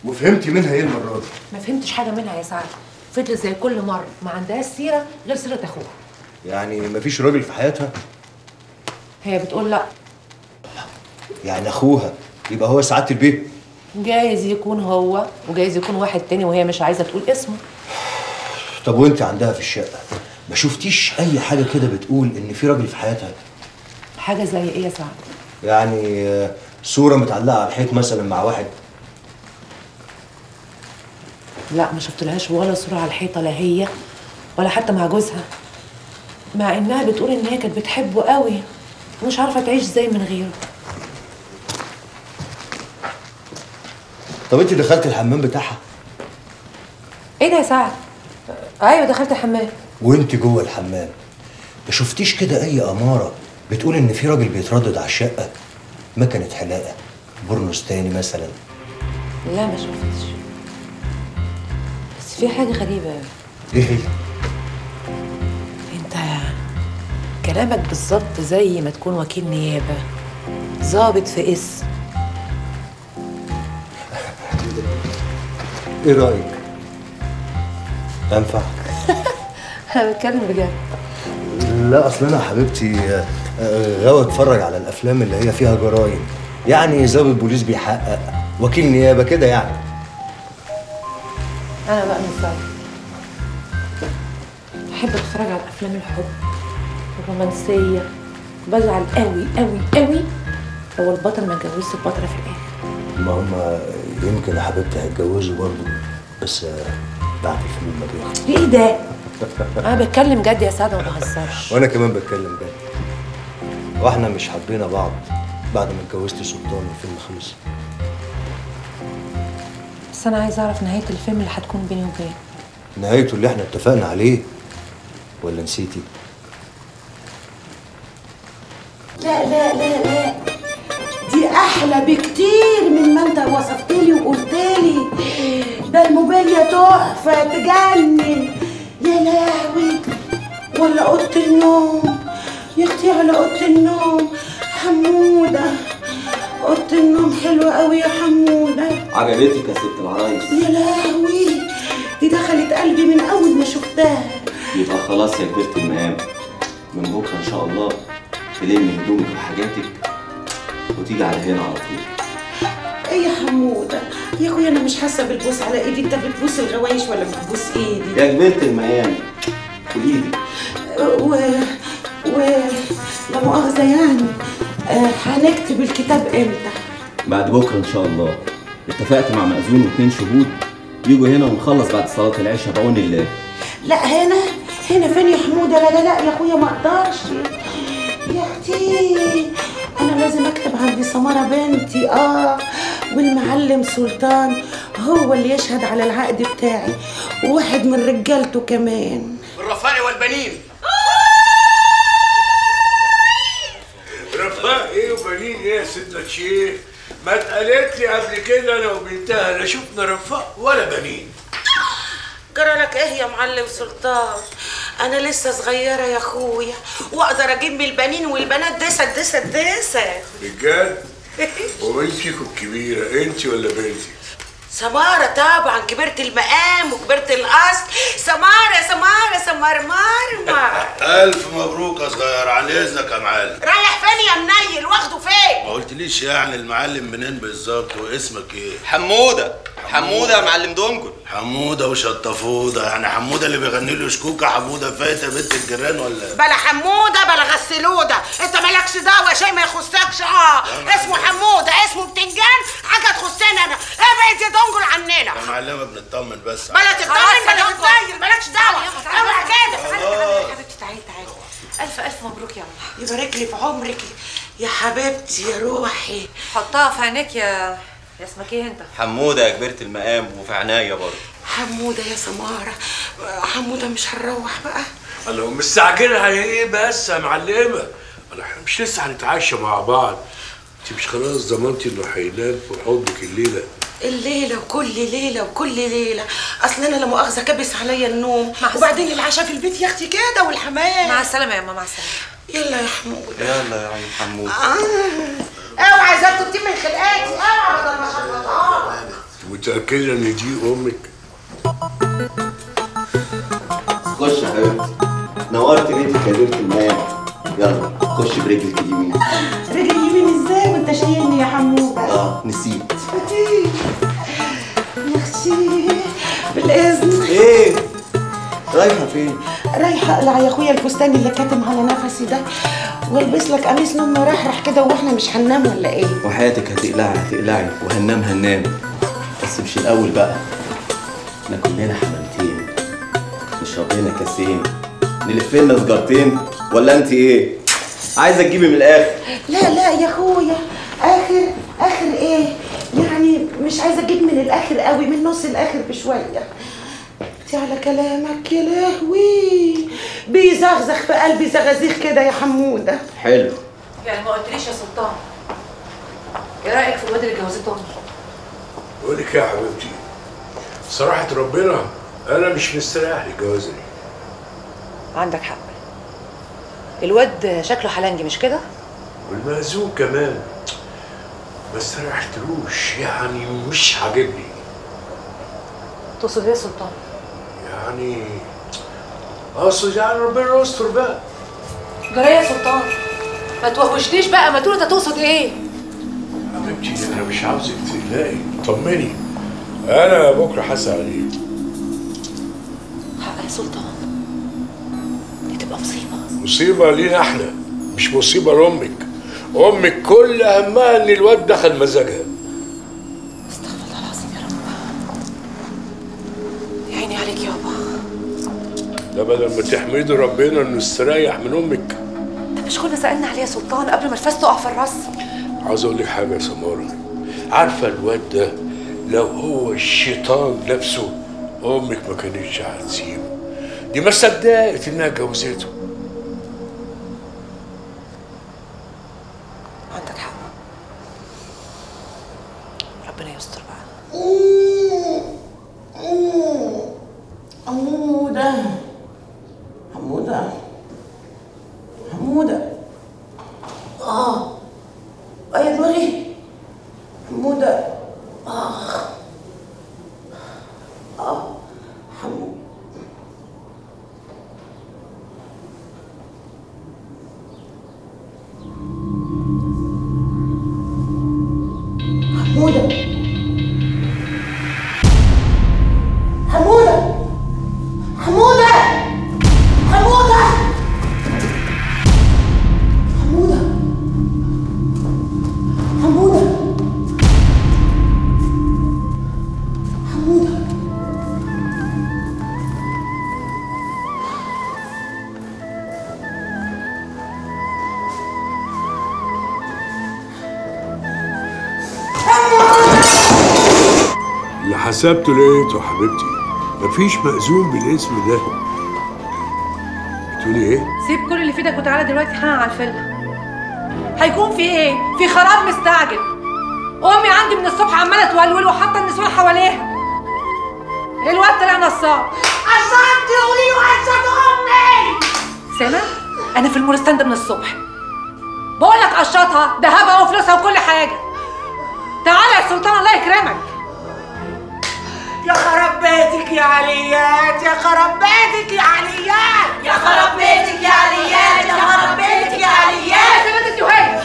وفهمتي منها ايه المره دي ما فهمتش حاجه منها يا سعد فضلت زي كل مره ما عندهاش سيره غير سيره اخوها يعني مفيش راجل في حياتها هي بتقول لا يعني اخوها يبقى هو سعاده البيت جايز يكون هو وجايز يكون واحد تاني وهي مش عايزه تقول اسمه طب وانت عندها في الشقه ما شفتيش اي حاجه كده بتقول ان في راجل في حياتها حاجه زي ايه يا سعد يعني آه، صوره متعلقه على الحيط مثلا مع واحد لا ما شفتلهاش ولا صوره على الحيطه لا هي ولا حتى مع جوزها مع انها بتقول ان هي كانت بتحبه قوي ومش عارفه تعيش ازاي من غيره طب انت دخلت الحمام بتاعها ايه ده يا سعد ايوه دخلت الحمام وانت جوه الحمام ما شفتيش كده اي اماره بتقول ان في راجل بيتردد على الشقه مكنه حلاقه برنس تاني مثلا لا ما شفتش بس في حاجه غريبه قوي ايه هي انت كلامك بالظبط زي ما تكون وكيل نيابه ظابط في اسم ايه رايك انفع انا بتكلم بجد لا اصل انا حبيبتي آه، آه، غاوي اتفرج على الافلام اللي هي فيها جرايم يعني ضابط بوليس بيحقق وكيل نيابه كده يعني انا بقى من الزعل بحب اتفرج على افلام الحب الرومانسيه بزعل قوي قوي قوي لو البطل ما اتجوزش البطله في الاخر ما هم يمكن يا حبيبتي هيتجوزوا برضه بس آه، بعد الفيلم ما بيخلص ايه ده انا بتكلم جد يا سعد ما بهزرش وانا كمان بتكلم جد واحنا مش حبينا بعض بعد ما اتجوزت سلطان الفيلم خلص بس انا عايزه اعرف نهايه الفيلم اللي هتكون بيني وبين نهايته اللي احنا اتفقنا عليه ولا نسيتي لا لا لا لا دي احلى بكتير من ما انت وصفت لي وقلت لي ده الموبيليا تحفه تجنن يا لهوي ولا اوضه النوم يا اختي على اوضه النوم حموده اوضه النوم حلوه قوي يا حموده عجبتك يا ست العرايس يا لهوي دي دخلت قلبي من اول ما شفتها يبقى خلاص يا كبرت المقام من بكره ان شاء الله تلمي هدومك وحاجاتك وتيجي على هنا على طول ايه يا حموده يا اخويا انا مش حاسه بالبوس على ايدي انت بتبوس الغوايش ولا بتبوس ايدي يا كبرت المقام قوليلي و و لا مؤاخذه يعني آه، هنكتب الكتاب امتى بعد بكره ان شاء الله اتفقت مع مأذون واتنين شهود يجوا هنا ونخلص بعد صلاة العشاء بعون الله لا هنا هنا فين يا حموده لا لا لا يا اخويا ما اقدرش يا اختي انا لازم اكتب عند سماره بنتي اه والمعلم سلطان هو اللي يشهد على العقد بتاعي وواحد من رجالته كمان الرفاء والبنين رفاق ايه وبنين ايه يا سيدنا الشيخ ما اتقالت لي قبل كده انا وبنتها لا شفنا رفاق ولا بنين جرى لك ايه يا معلم سلطان انا لسه صغيره يا اخويا واقدر اجيب من البنين والبنات دسة دسة دسة رجال ومين فيكم الكبيره انت ولا بنتي سمارة طبعا كبرت المقام وكبرت الأصل سمارة سمارة سمار مرمر الف مبروك يا صغير عن اذنك يا معلم رايح فين يا منيل واخده فين ما قلتليش يعني المعلم منين بالظبط واسمك ايه حموده حموده يا معلم دونجل حموده وشطفوده يعني حموده اللي بيغني له شكوكه حموده فايته بنت الجيران ولا بلا حمودة بلا غسلودة انت مالكش دعوة شيء ما يخصكش اه اسمه حمودة اسمه بتنجان حاجة تخصني انا ابعد يا دنجل عننا يا معلمه بنطمن بس بلا تطمن بلا تتنيل مالكش دعوة اوعى كده حبيبتي تعالي تعالي الف الف مبروك يا عم يبارك لي في عمرك يا حبيبتي يا روحي حطها في عينيك يا يا اسمك ايه انت حموده يا كبرت المقام وفي عناية برضه حمودة يا سمارة حمودة مش هنروح بقى الله مستعجله على ايه بس يا معلمه انا احنا مش لسه هنتعشى مع بعض انت مش خلاص ضمنتي انه هينام في حضنك الليله الليلة وكل ليلة وكل ليلة أصل أنا لا مؤاخذة كبس عليا النوم وبعدين العشاء في البيت يا أختي كده والحمام مع السلامه يا ماما مع السلامه يلا يا حمود يلا يا عم حموده آه. اوعى زاد تبتين من خلقاتي اوعى بدل ما شرطها متأكدة إن دي أمك؟ خش يا حبيبتي نورت بيتك يا بنت المقام يلا خش برجلك اليمين رجلي يمين ازاي وانت شايلني يا حموده اه نسيت يا اختي بالاذن ايه رايحه فين رايحه اقلع يا اخويا الفستان اللي كاتم على نفسي ده والبس لك قميص نوم مرحرح كده واحنا مش هننام ولا ايه وحياتك هتقلعي هتقلعي وهننام هننام بس مش الاول بقى ناكل لنا حمامتين نشرب لنا كاسين نلف لنا سجارتين ولا انت ايه عايزه تجيبي من الاخر لا لا يا اخويا اخر اخر ايه يعني مش عايزه اجيب من الاخر قوي من نص الاخر بشويه انت على كلامك يا لهوي بيزغزغ في قلبي زغازيغ كده يا حموده حلو يعني ما قلتليش يا سلطان ايه رايك في الواد اللي جوزته امي بقول لك إيه يا حبيبتي صراحة ربنا أنا مش مستريح للجوازة دي عندك حق الواد شكله حلنجي مش كده والمأذون كمان ما استريحتلوش يعني مش عاجبني تقصد ايه يا سلطان يعني اقصد يعني ربنا يستر بقى جرى يا سلطان ما توهوشنيش بقى ما تقول انت تقصد ايه حبيبتي انا مش عاوزك تقلقي طمني انا بكره حاسس عليه حق يا سلطان دي تبقى مصيبه مصيبه لينا احنا مش مصيبه لامك امك كل همها ان الواد دخل مزاجها استغفر الله العظيم يا رب يا عيني عليك يابا ده بدل ما تحمدي ربنا انه استريح من امك ده مش كنا سالنا عليه يا سلطان قبل ما الفاس تقع في الراس عاوز اقول لك حاجه يا سماره عارفه الواد ده لو هو الشيطان نفسه امك ما كانتش هتسيبه دي ما صدقت انها جوزته عندك حق ربنا يستر بقى حموده حموده حموده اه اه يا دماغي حموده اه اه حموده حموده حموده حموده حموده حموده حموده حموده اللي حسبته لقيته يا حبيبتي مفيش مأذون بالاسم ده بتقولي ايه؟ سيب كل اللي في ايدك وتعالى دلوقتي حالا على الفيلا هيكون في ايه؟ في خراب مستعجل امي عندي من الصبح عماله تولول وحاطه النسوان حواليها الواد طلع نصاب عشان تقولي له عشان امي سامع؟ انا في المورستان ده من الصبح بقول لك قشطها ذهبها وفلوسها وكل حاجه تعالى يا سلطان الله يكرمك يا خراب بيتك يا عليات يا خراب بيتك يا عليات يا خراب بيتك يا عليات يا خراب بيتك يا عليات يا بنت وهي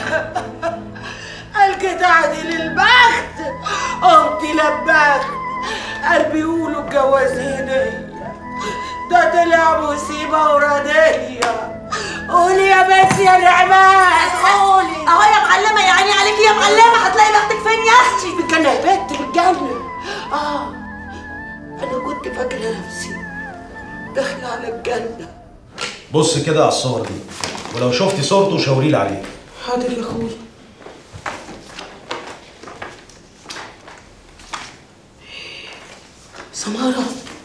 الجدع دي للبخت قمت لبخت قلبي يقولوا الجوازين ده طلع مصيبة وردية قولي يا بنت يا نعمان قولي اهو يا معلمه يا عيني عليكي يا معلمه هتلاقي بختك فين يا اختي بالجنة يا بنت بالجنة اه انا كنت فاكرة نفسي داخلة على الجنة بص كده على الصور دي ولو شفتي صورته شاوري لي عليه حاضر يا اخويا سمارة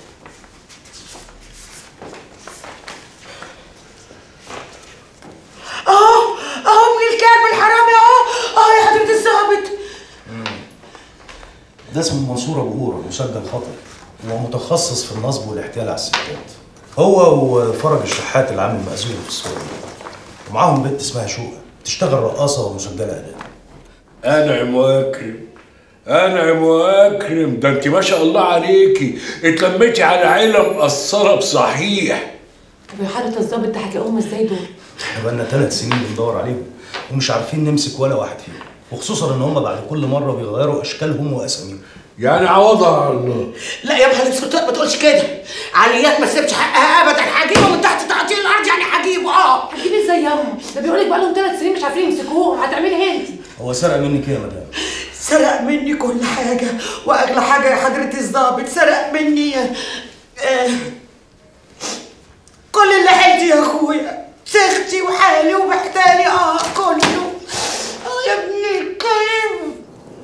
اهو اهو من الكلب الحرامي اهو اهو يا حضرة الظابط ده اسمه منصور ابو هورة مسجل خطر هو متخصص في النصب والاحتيال على الستات هو وفرج الشحات اللي عامل مأذون في الصورة دي ومعاهم بنت اسمها شوقة بتشتغل رقاصة ومسجلة أداء انعم واكرم انعم واكرم ده انت ما شاء الله عليكي اتلميتي على عيله مقصره بصحيح طب يا حضرة الظابط ده هتلاقوهم ازاي دول؟ احنا بقالنا ثلاث سنين بندور عليهم ومش عارفين نمسك ولا واحد فيهم وخصوصا ان هم بعد كل مره بيغيروا اشكالهم واساميهم يعني عوضها على الله لا يا معلم سلطان ما تقولش كده عليات ما تسيبش حقها ابدا هجيبه من تحت تعطيل الارض يعني هجيبه اه هتجيبي ازاي ياما؟ ده بيقول لك بقالهم ثلاث سنين مش عارفين يمسكوهم هتعملي ايه انت؟ هو سرق منك ايه يا مدام؟ سرق مني كل حاجة وأغلى حاجة يا حضرة الظابط سرق مني آه كل اللي حيلتي يا أخويا سختي وحالي ومحتالي آه كله آه يا ابني الكريم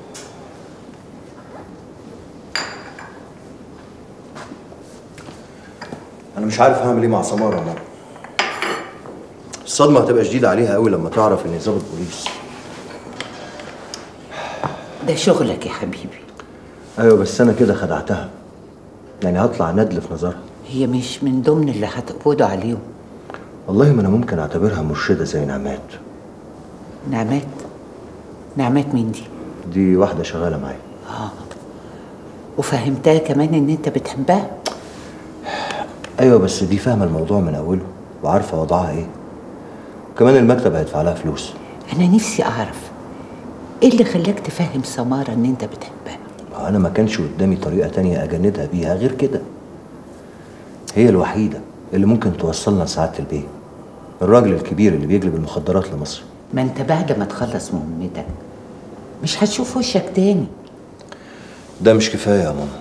انا مش عارف هعمل ايه مع سماره يا ماما الصدمه هتبقى شديده عليها قوي لما تعرف اني ظابط بوليس ده شغلك يا حبيبي ايوه بس انا كده خدعتها يعني هطلع ندل في نظرها هي مش من ضمن اللي هتقبضوا عليهم والله ما انا ممكن اعتبرها مرشده زي نعمات نعمات نعمات مين دي دي واحده شغاله معايا اه وفهمتها كمان ان انت بتحبها ايوه بس دي فاهمه الموضوع من اوله وعارفه وضعها ايه وكمان المكتب هيدفع لها فلوس انا نفسي اعرف ايه اللي خلاك تفهم سمارة ان انت بتحبها انا ما كانش قدامي طريقه تانية اجندها بيها غير كده هي الوحيده اللي ممكن توصلنا لسعاده البيه الراجل الكبير اللي بيجلب المخدرات لمصر ما انت بعد ما تخلص مهمتك مش هتشوف وشك تاني ده مش كفايه يا ماما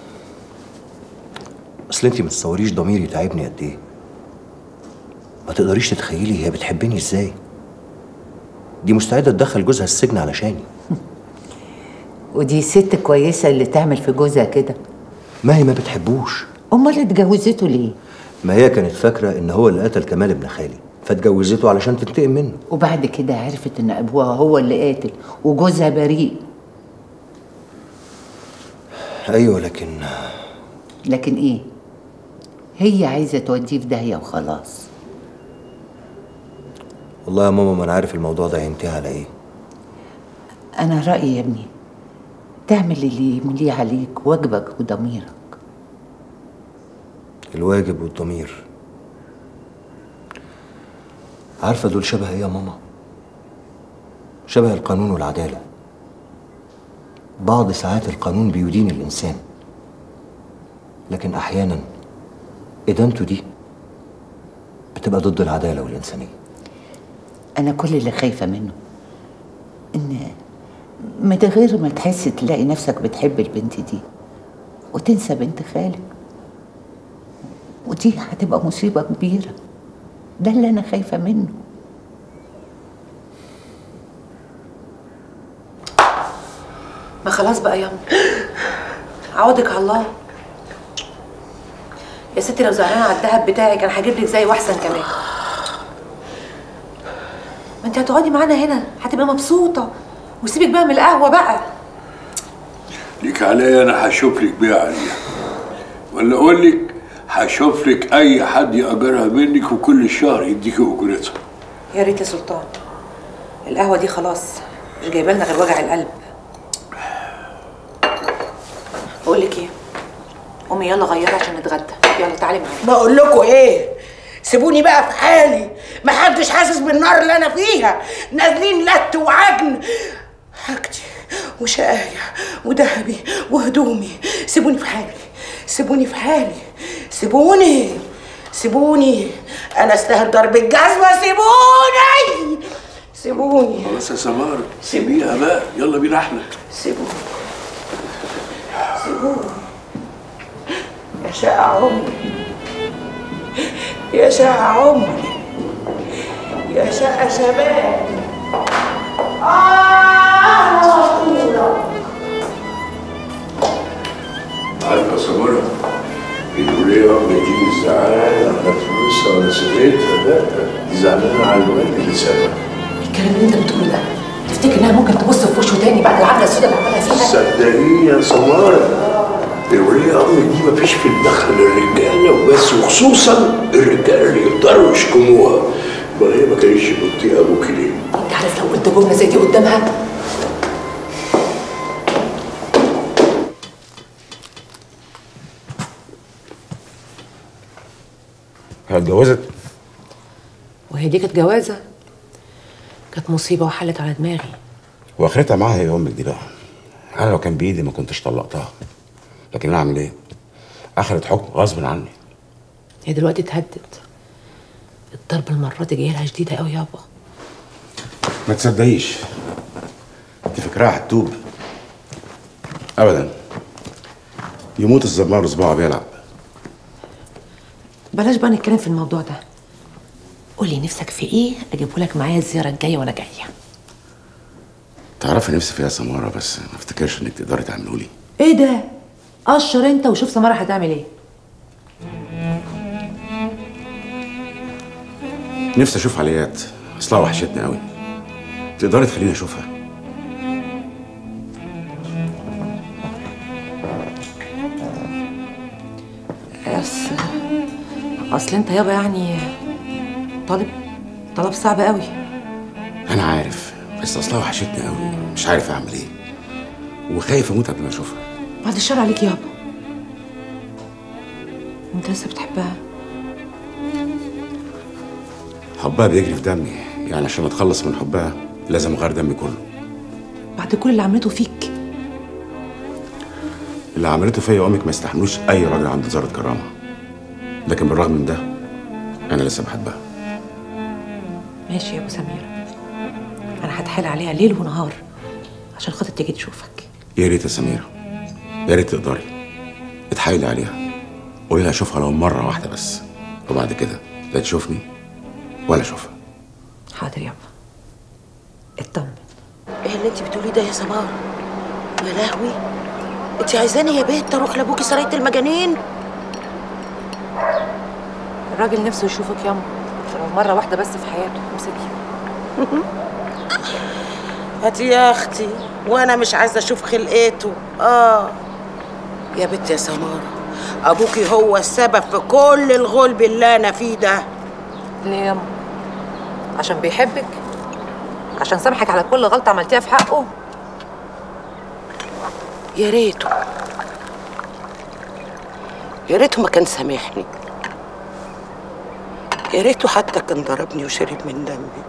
اصل انتي ما تتصوريش ضميري تعبني قد ايه ما تقدريش تتخيلي هي بتحبني ازاي دي مستعده تدخل جوزها السجن علشاني ودي ست كويسة اللي تعمل في جوزها كده ما هي ما بتحبوش امال اتجوزته ليه ما هي كانت فاكره ان هو اللي قتل كمال ابن خالي فاتجوزته علشان تنتقم منه وبعد كده عرفت ان ابوها هو اللي قاتل وجوزها بريء ايوه لكن لكن ايه هي عايزة توديه في داهية وخلاص والله يا ماما ما انا عارف الموضوع ده هينتهي على ايه انا رأيي يا ابني تعمل اللي يمليه عليك واجبك وضميرك الواجب والضمير عارفه دول شبه ايه يا ماما شبه القانون والعداله بعض ساعات القانون بيدين الانسان لكن احيانا ادانته دي بتبقى ضد العداله والانسانيه انا كل اللي خايفة منه ان من غير ما تحس تلاقي نفسك بتحب البنت دي وتنسى بنت خالك ودي هتبقى مصيبة كبيرة ده اللي أنا خايفة منه ما خلاص بقى ياما عوضك على الله يا ستي لو زعلانه على الدهب بتاعي كان هجيب لك زيه واحسن كمان ما انت هتقعدي معانا هنا هتبقى مبسوطه وسيبك بقى من القهوه بقى ليك عليا انا هشوف لك بيها عليها ولا اقول لك هشوف لك اي حد ياجرها منك وكل شهر يديك اجرتها يا ريت يا سلطان القهوه دي خلاص مش جايبه لنا غير وجع القلب بقول لك ايه قومي يلا غيري عشان نتغدى يلا تعالي معايا بقول لكم ايه سيبوني بقى في حالي محدش حاسس بالنار اللي انا فيها نازلين لت وعجن حاجتي وشقايا وذهبي وهدومي سيبوني في حالي سيبوني في حالي سيبوني سيبوني انا استاهل ضرب الجزمه سيبوني سيبوني خلاص يا سمار سيبيها بقى يلا بينا احنا سيبوني سيبوني يا شقة عمري يا شقة عمري يا شقة شباب آه مطولة عارفه يا سمارة بيقولوا لي يا دي مش زعلانه على فلوسها ولا سرقتها لا دي زعلانه على الواد اللي سابها الكلام اللي انت بتقوله ده تفتكر انها ممكن تبص في وشه تاني بعد العمله السوداء اللي عملها فيها صدقيني يا سمارة الولية أمر دي مفيش في الدخل الرجالة وبس وخصوصا الرجالة اللي يقدروا يشكموها ما هي ما كانتش بتطيق أبوك ليه؟ انت عارف لو قلت جمله زي دي قدامها هي اتجوزت وهي دي كانت جوازه كانت مصيبه وحلت على دماغي واخرتها معاها هي امك دي بقى انا لو كان بايدي ما كنتش طلقتها لكن انا اعمل ايه اخرت حكم غصب عني هي دلوقتي اتهدت الضرب المره دي جايه لها شديده قوي يابا ما تصدقيش انت فاكراها هتتوب ابدا يموت الزمار صباعه بيلعب بلاش بقى نتكلم في الموضوع ده قولي نفسك في ايه اجيبه لك معايا الزياره الجايه وانا جايه تعرفي نفسي فيها سماره بس ما افتكرش انك تقدري تعمله لي ايه ده قشر انت وشوف سماره هتعمل ايه نفسي اشوف عليات اصلها وحشتني قوي تقدري تخليني اشوفها بس اصل انت يابا يعني طالب طلب صعب قوي انا عارف بس اصلها وحشتني قوي مش عارف اعمل ايه وخايف اموت قبل ما اشوفها بعد الشر عليك يابا انت لسه بتحبها حبها بيجري في دمي يعني عشان اتخلص من حبها لازم اغير دمي كله بعد كل اللي عملته فيك اللي عملته فيا امك ما يستحملوش اي راجل عنده ذره كرامه لكن بالرغم من ده انا لسه بحبها ماشي يا ابو سمير انا هتحايل عليها ليل ونهار عشان خاطر تيجي تشوفك يا ريت يا سميره يا ريت تقدري اتحايلي عليها قولي لها اشوفها لو مره واحده بس وبعد كده لا تشوفني ولا اشوفها حاضر يابا اطمن ايه اللي انت بتقوليه ده يا سمار يا لهوي انت عايزاني يا بنت اروح لابوكي سرايه المجانين الراجل نفسه يشوفك ياما لو مره واحده بس في حياته امسكي هاتي يا اختي وانا مش عايزه اشوف خلقته اه يا بنت يا سماره ابوكي هو السبب في كل الغلب اللي انا فيه ده ليه ياما عشان بيحبك عشان سامحك على كل غلطه عملتيها في حقه يا ريته يا ريته ما كان سامحني يا ريته حتى كان ضربني وشرب من دمي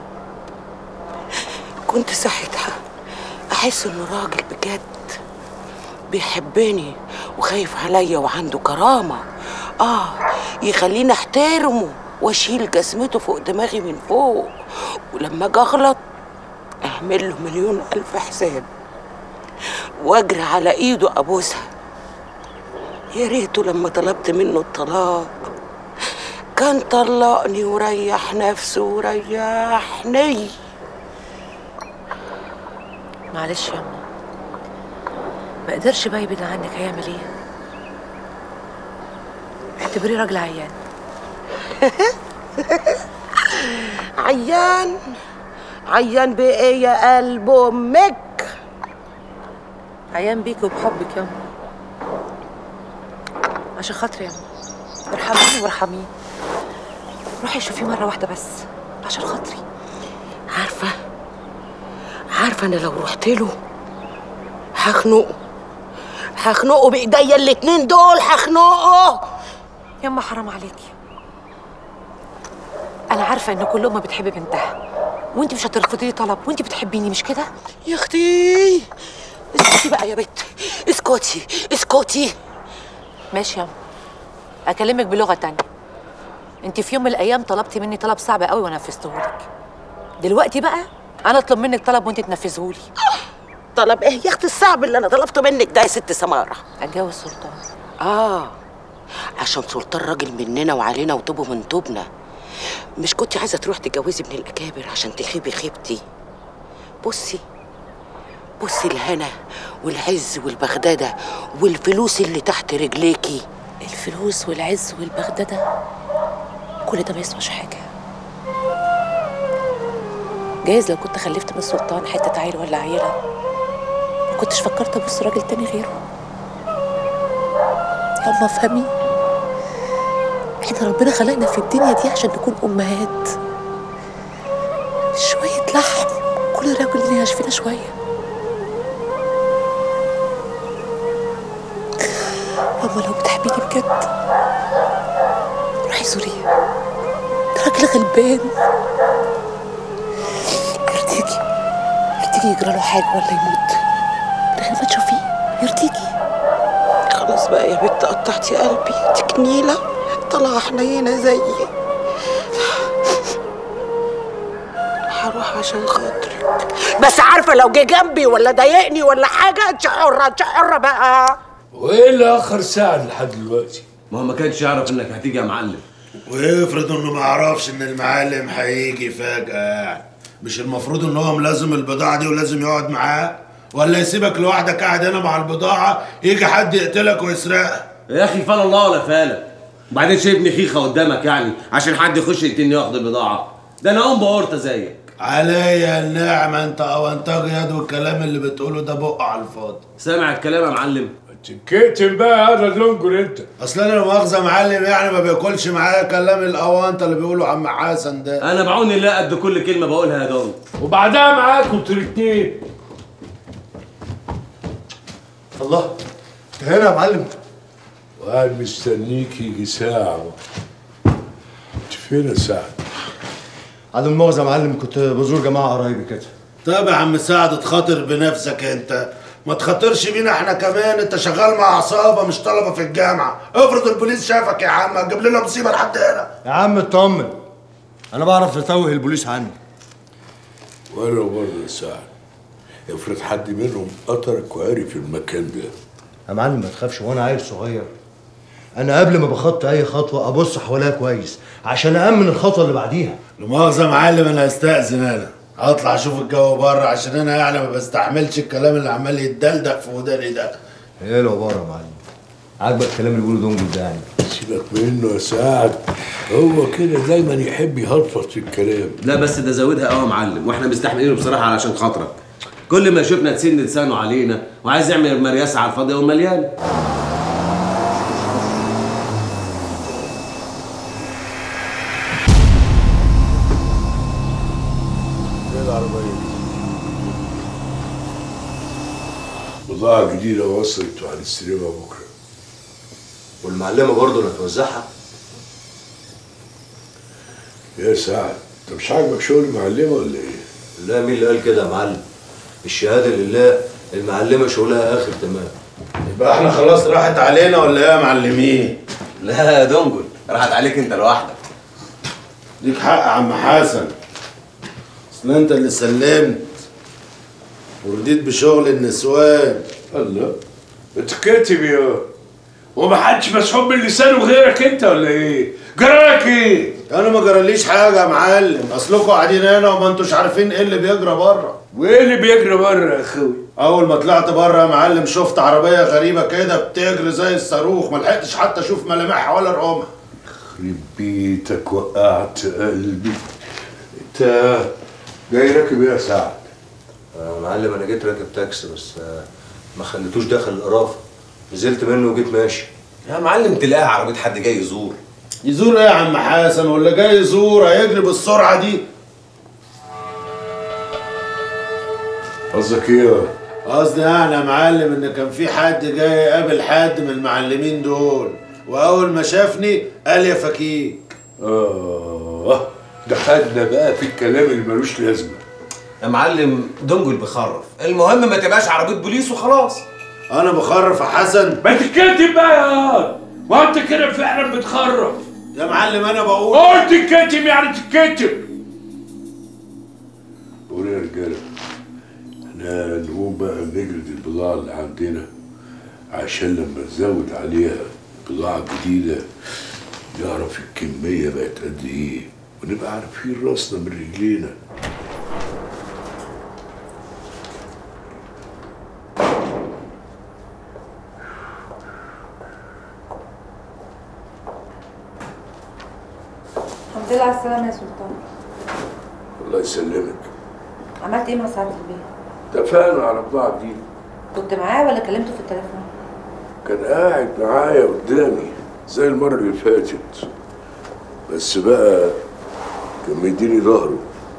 كنت ساعتها احس انه راجل بجد بيحبني وخايف عليا وعنده كرامه اه يخليني احترمه واشيل جسمته فوق دماغي من فوق ولما اجي اغلط اعمل له مليون الف حساب واجري على ايده ابوسها يا ريته لما طلبت منه الطلاق كان طلقني وريح نفسه وريحني معلش يا ماما ما قدرش بقى يبعد عنك هيعمل ايه اعتبريه راجل عيان عيان عيان بايه يا قلب امك عيان بيك وبحبك يا ماما عشان خاطري يا ماما ارحميني وارحميه روحي شوفيه مره واحده بس عشان خاطري عارفه عارفه انا لو رحت له هخنقه هخنقه بايديا الاتنين دول هخنقه يما حرام عليكي انا عارفه ان كل ام بتحب بنتها وانت مش هترفضي لي طلب وانت بتحبيني مش كده يا اختي اسكتي بقى يا بت اسكتي اسكتي ماشي يا اكلمك بلغه تانية انت في يوم من الايام طلبتي مني طلب صعب قوي وانا نفذتهولك دلوقتي بقى انا اطلب منك طلب وانت تنفذهولي طلب ايه يا اختي الصعب اللي انا طلبته منك ده يا ست سماره اتجوز سلطان اه عشان سلطان راجل مننا وعلينا وطوبه من طوبنا مش كنت عايزه تروح تتجوزي ابن الاكابر عشان تخيبي خيبتي بصي بصي الهنا والعز والبغداده والفلوس اللي تحت رجليكي الفلوس والعز والبغداده كل ده ما يسواش حاجه جايز لو كنت خلفت من السلطان حته عيل ولا عيله ما كنتش فكرت ابص راجل تاني غيره يلا افهمي احنا ربنا خلقنا في الدنيا دي عشان نكون امهات شويه لحم كل راجل ليه فينا شويه يلا لو بتحبيني بجد روحي زوريه راجل غلبان يرضيكي يرضيكي يجرى له حاجه ولا يموت من غير ما تشوفيه يرضيكي خلاص بقى يا بنت قطعتي قلبي انت كنيله طالعه حنينه زيي هروح عشان خاطرك بس عارفه لو جه جنبي ولا ضايقني ولا حاجه انت حره انت حره بقى وايه اللي اخر ساعه لحد دلوقتي ما هو ما كانش يعرف انك هتيجي يا معلم ويفرض انه ما يعرفش ان المعلم هيجي فجأة مش المفروض ان هو ملازم البضاعة دي ولازم يقعد معاه ولا يسيبك لوحدك قاعد هنا مع البضاعة يجي حد يقتلك ويسرقها يا اخي فال الله ولا فالك وبعدين شايفني خيخه قدامك يعني عشان حد يخش يقتلني وياخد البضاعه ده انا ام بورته زيك عليا النعمة انت او انت يد والكلام اللي بتقوله ده بق على الفاضي سامع الكلام يا معلم تنكتم بقى هذا اللونجر انت اصل انا لا مؤاخذة معلم يعني ما بياكلش معايا كلام الاوانطة اللي بيقولوا عم حسن ده انا بعون الله قد كل كلمه بقولها يا دون وبعدها معاكم انتوا الاتنين الله انت هنا يا معلم وقاعد مستنيك يجي ساعة انت فين يا سعد؟ عدم المؤاخذة يا معلم كنت بزور جماعة قرايبي كده طب يا عم سعد تخاطر بنفسك انت ما تخاطرش بينا احنا كمان انت شغال مع عصابة مش طلبة في الجامعة افرض البوليس شافك يا عم هتجيب لنا مصيبة لحد هنا يا عم اطمن انا بعرف اتوه البوليس عني ولا برضه يا سعد افرض حد منهم قطرك وعرف المكان ده يا معلم ما تخافش وانا عيل صغير انا قبل ما بخطي اي خطوه ابص حواليا كويس عشان امن الخطوه اللي بعديها لا مؤاخذة يا معلم انا هستأذن انا هطلع اشوف الجو بره عشان انا يعني ما بستحملش الكلام اللي عمال يتدلدق في وداني ده ايه العباره يا معلم عاجبك الكلام اللي بيقوله دونجل ده يعني سيبك منه يا سعد هو كده دايما يحب يهلفط في الكلام لا بس ده زودها قوي يا معلم واحنا مستحملينه بصراحه علشان خاطرك كل ما يشوفنا تسن لسانه علينا وعايز يعمل مرياسه على الفاضي ومليان ايه العربية دي؟ بضاعة جديدة وصلت وهنستلمها بكرة والمعلمه برضه اللي هتوزعها يا سعد انت مش عاجبك شغل المعلمة ولا ايه؟ لا مين اللي قال كده يا معلم الشهاده لله المعلمه شغلها اخر تمام يبقى احنا خلاص راحت علينا ولا ايه يا معلمين لا يا دنجل راحت عليك انت لوحدك ليك حق يا عم حسن اصل انت اللي سلمت ورديت بشغل النسوان الله انت كاتب يا ومحدش مسحوب من لسانه غيرك انت ولا ايه؟ جرالك ايه؟ انا ما جراليش حاجه يا معلم اصلكم قاعدين هنا وما انتوش عارفين ايه اللي بيجرى بره وايه اللي بيجري بره يا اخوي؟ اول ما طلعت بره يا معلم شفت عربيه غريبه كده بتجري زي الصاروخ ما لحقتش حتى اشوف ملامحها ولا رقمها يخرب بيتك وقعت قلبي انت جاي راكب ايه يا سعد؟ يا معلم انا جيت راكب تاكسي بس آه، ما خليتوش داخل القرافه نزلت منه وجيت ماشي يا معلم تلاقيها عربيه حد جاي يزور يزور ايه يا عم حسن ولا جاي يزور هيجري بالسرعه دي قصدك ايه؟ قصدي يعني يا معلم ان كان في حد جاي يقابل حد من المعلمين دول واول ما شافني قال يا فكيك اه دخلنا بقى في الكلام اللي ملوش لازمه يا معلم دنجل بيخرف المهم ما تبقاش عربيه بوليس وخلاص انا بخرف يا حسن ما تتكتب بقى يا وانت كده فعلا بتخرف يا معلم انا بقول قلت تتكتب يعني تتكتب قول يا رجاله احنا نقوم بقى نجلد البضاعه اللي عندنا عشان لما نزود عليها بضاعه جديده نعرف الكميه بقت قد ايه ونبقى عارفين راسنا من رجلينا الحمد لله على السلامة يا سلطان الله يسلمك عملت ايه مع سعد البيه؟ اتفقنا على بضاعه جديده كنت معاه ولا كلمته في التليفون؟ كان قاعد معايا قدامي زي المرة اللي فاتت بس بقى كان مديني ظهره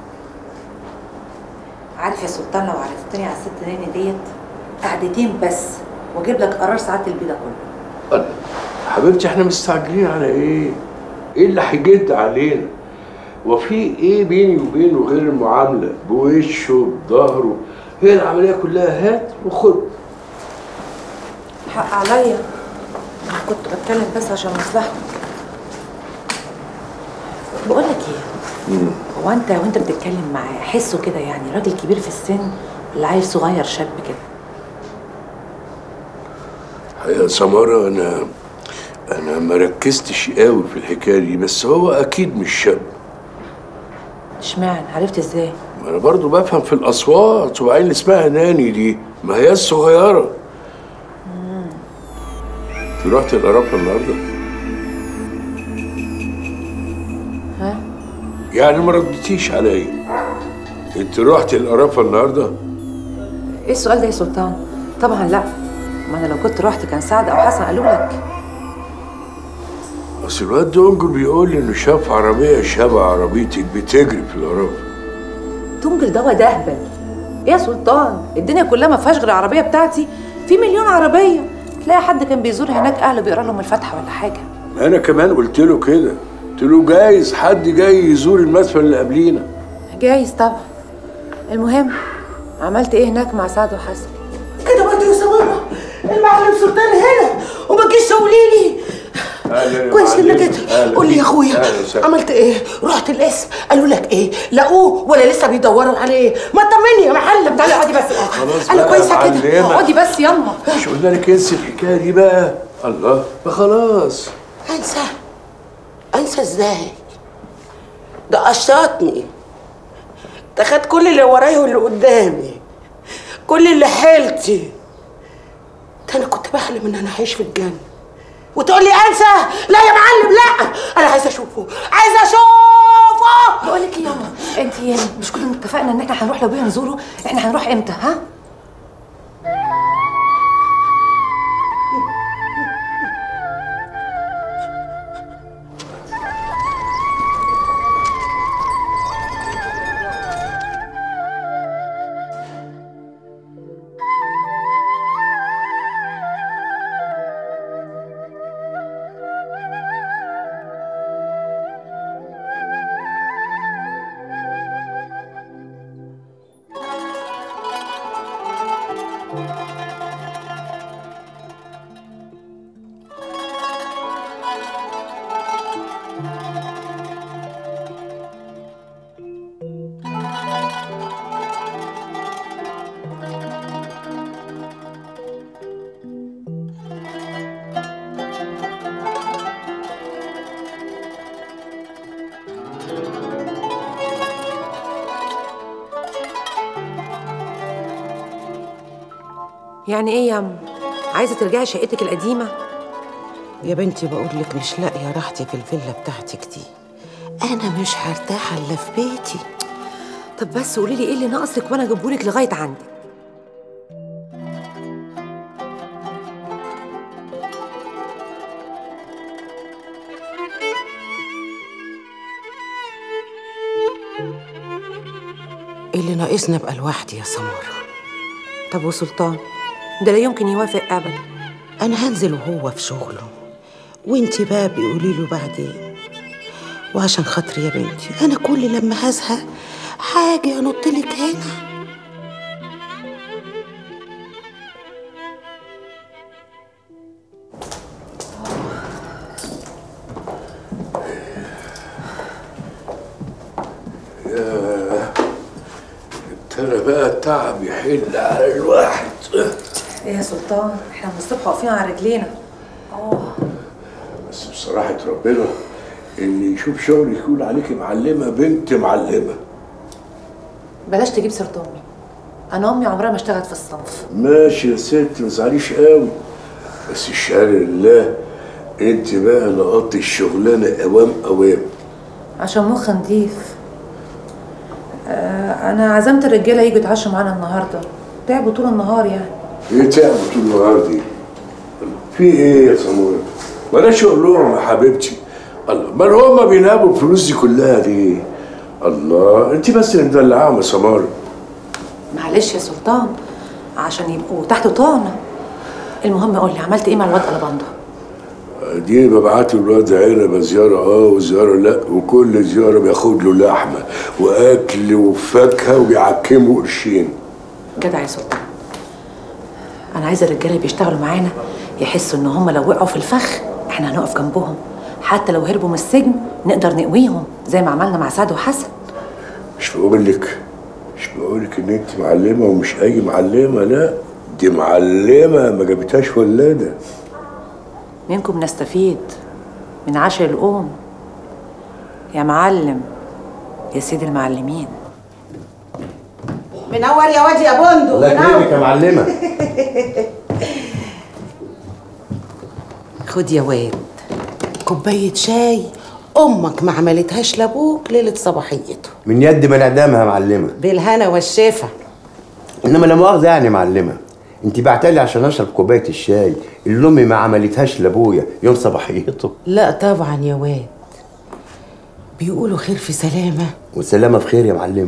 عارف يا سلطان لو عرفتني على الست ناني ديت قعدتين بس واجيب لك قرار سعادة البيه ده كله حبيبتي احنا مستعجلين على ايه؟ ايه اللي هيجد علينا؟ وفي ايه بيني وبينه غير المعامله بوشه بظهره هي العمليه كلها هات وخد حق عليا أنا كنت بتكلم بس عشان مصلحتك بقول لك ايه هو انت وانت بتتكلم معاه حسه كده يعني راجل كبير في السن ولا عيل صغير شاب كده يا سمارة أنا أنا ما ركزتش قوي في الحكاية دي بس هو أكيد مش شاب اشمعنى عرفت ازاي ما أنا برضو بفهم في الأصوات وبعدين اللي اسمها ناني دي ما هي الصغيرة أنت رحت القرافة النهاردة ها يعني ما ردتيش عليا أنت رحت القرافة النهاردة ايه السؤال ده يا سلطان طبعا لا ما انا لو كنت رحت كان سعد او حسن قالوا لك أصل الواد دونجر بيقول لي إنه شاف عربية شبه عربيتك بتجري في القرافة تنجل دوا دهبل ايه يا سلطان الدنيا كلها ما فيهاش غير العربيه بتاعتي في مليون عربيه تلاقي حد كان بيزور هناك اهله بيقرا لهم الفاتحه ولا حاجه أنا كمان قلت له كده قلت له جايز حد جاي يزور المدفن اللي قبلينا جايز طبعا المهم عملت ايه هناك مع سعد وحسن كده برضه يا سمارة المعلم سلطان هنا وما تجيش تقولي لي كويس انك جيت قول لي يا اخويا عملت ايه رحت القسم قالوا لك ايه لقوه ولا لسه بيدوروا عليه ما تطمني يا معلم تعالي اقعدي بس خلاص انا بقى كويسه معلمة. كده اقعدي بس يلا مش قلنا لك انسي الحكايه دي بقى الله فخلاص انسى انسى ازاي ده قشطني ده خد كل اللي ورايا واللي قدامي كل اللي حيلتي ده انا كنت بحلم ان انا هعيش في الجنه وتقول لي انسى لا يا معلم لا انا عايزه اشوفه عايزه اشوفه بقول لك ايه ياما انت مش كنا اتفقنا ان احنا هنروح لابويا نزوره احنا هنروح امتى ها يعني ايه يا ام عايزه ترجعي شقتك القديمه يا بنتي بقول لك مش لاقيه راحتي في الفيلا بتاعتك دي انا مش هرتاح الا في بيتي طب بس قولي لي ايه اللي ناقصك وانا اجيبهولك لغايه عندي اللي ناقصني ابقى لوحدي يا سماره طب وسلطان ده لا يمكن يوافق ابدا انا هنزل وهو في شغله وانتي بقى بيقولي له بعدين وعشان خاطري يا بنتي انا كل لما هزهق حاجه انط لك هنا يا ترى بقى التعب يحل على الواحد ايه يا سلطان احنا من الصبح واقفين على رجلينا بس بصراحة ربنا اللي يشوف شغل يكون عليك معلمة بنت معلمة بلاش تجيب سيره امي انا امي عمرها ما اشتغلت في الصنف ماشي يا ست ما تزعليش قوي بس الشهادة لله انت بقى لقطت الشغلانة اوام اوام عشان مخ نضيف آه انا عزمت الرجاله يجوا يتعشوا معانا النهارده تعبوا طول النهار يعني ايه تعبوا طول النهار دي في ايه يا سمورة بلاش شغلهم يا حبيبتي الله امال هما بينابوا الفلوس دي كلها ليه الله انت بس اللي مدلعاهم يا سمارة معلش يا سلطان عشان يبقوا تحت طعنه المهم قول لي عملت ايه مع الواد قلباندا دي ببعت له الواد عنبه زياره اه وزياره لا وكل زياره بياخد له لحمه واكل وفاكهه وبيعكموا قرشين جدع يا سلطان انا عايزه الرجاله اللي بيشتغلوا معانا يحسوا ان هم لو وقعوا في الفخ احنا هنقف جنبهم حتى لو هربوا من السجن نقدر نقويهم زي ما عملنا مع سعد وحسن مش بقول لك مش بقول لك ان انت معلمه ومش اي معلمه لا دي معلمه ما جابتهاش ولاده منكم نستفيد من عشر الأم يا معلم يا سيد المعلمين منور يا واد يا بندق الله منور. يكرمك يا معلمه خد يا واد كوباية شاي أمك ما عملتهاش لأبوك ليلة صباحيته من يد من اعدامها يا معلمه بالهنا والشفا انما لا مؤاخذه يعني يا معلمه انت بعتلي عشان اشرب كوبايه الشاي اللي امي ما عملتهاش لابويا يوم صباحيته لا طبعا يا واد بيقولوا خير في سلامة والسلامه في خير يا معلمه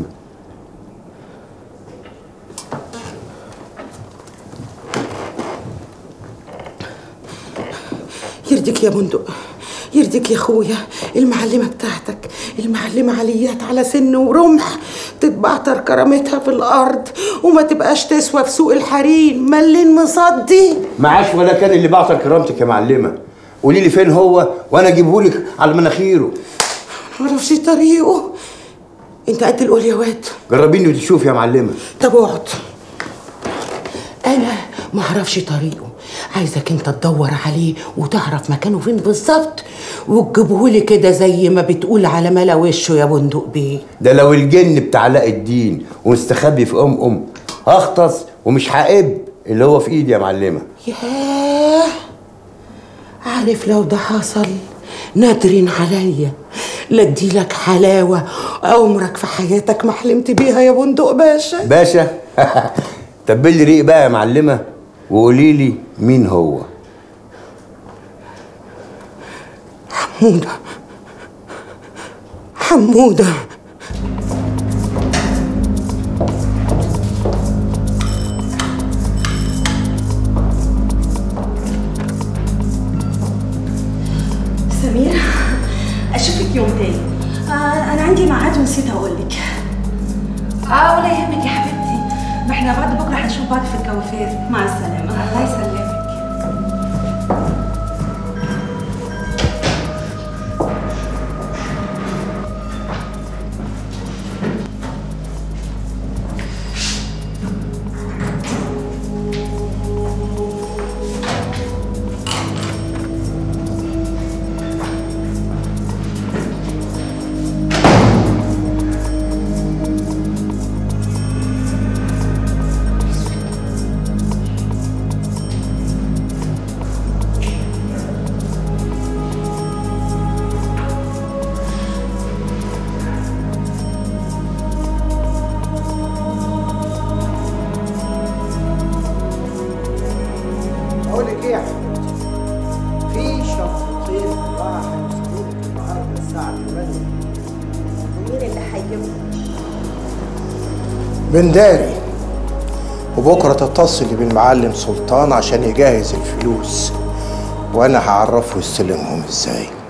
يرضيك يا بندق يرضيك يا اخويا المعلمة بتاعتك المعلمة عليات على سن ورمح تتبعتر كرامتها في الأرض وما تبقاش تسوى في سوق الحريم ملين مصدي معاش ولا كان اللي بعطر كرامتك يا معلمه قولي لي فين هو وانا اجيبه لك على مناخيره معرفش طريقه انت قد القول يا واد جربيني وتشوف يا معلمه طب اقعد انا ما اعرفش طريقه عايزك انت تدور عليه وتعرف مكانه فين بالظبط وتجيبهولي كده زي ما بتقول على ملا وشه يا بندق بيه ده لو الجن بتاع علاء الدين ومستخبي في ام ام هختص ومش هقب اللي هو في ايدي يا معلمه ياه عارف لو ده حصل نادرين عليا لا اديلك حلاوه عمرك في حياتك ما حلمت بيها يا بندق باشا باشا تبلي ريق بقى يا معلمه وقولي لي مين هو حموده حموده سمير اشوفك يوم تاني آه انا عندي ميعاد ونسيت اقول لك اه ولا يهمك يا حبيبتي ما احنا بعد بكره هنشوف بعض في الكوافير مع السلامه الله يسلمك اقول لك ايه يا حبيبتي في شفرتين راح هيوصلوك النهارده الساعه 8 مين اللي هيجيبهم بن داري وبكره تتصلي بالمعلم سلطان عشان يجهز الفلوس وانا هعرفه يستلمهم ازاي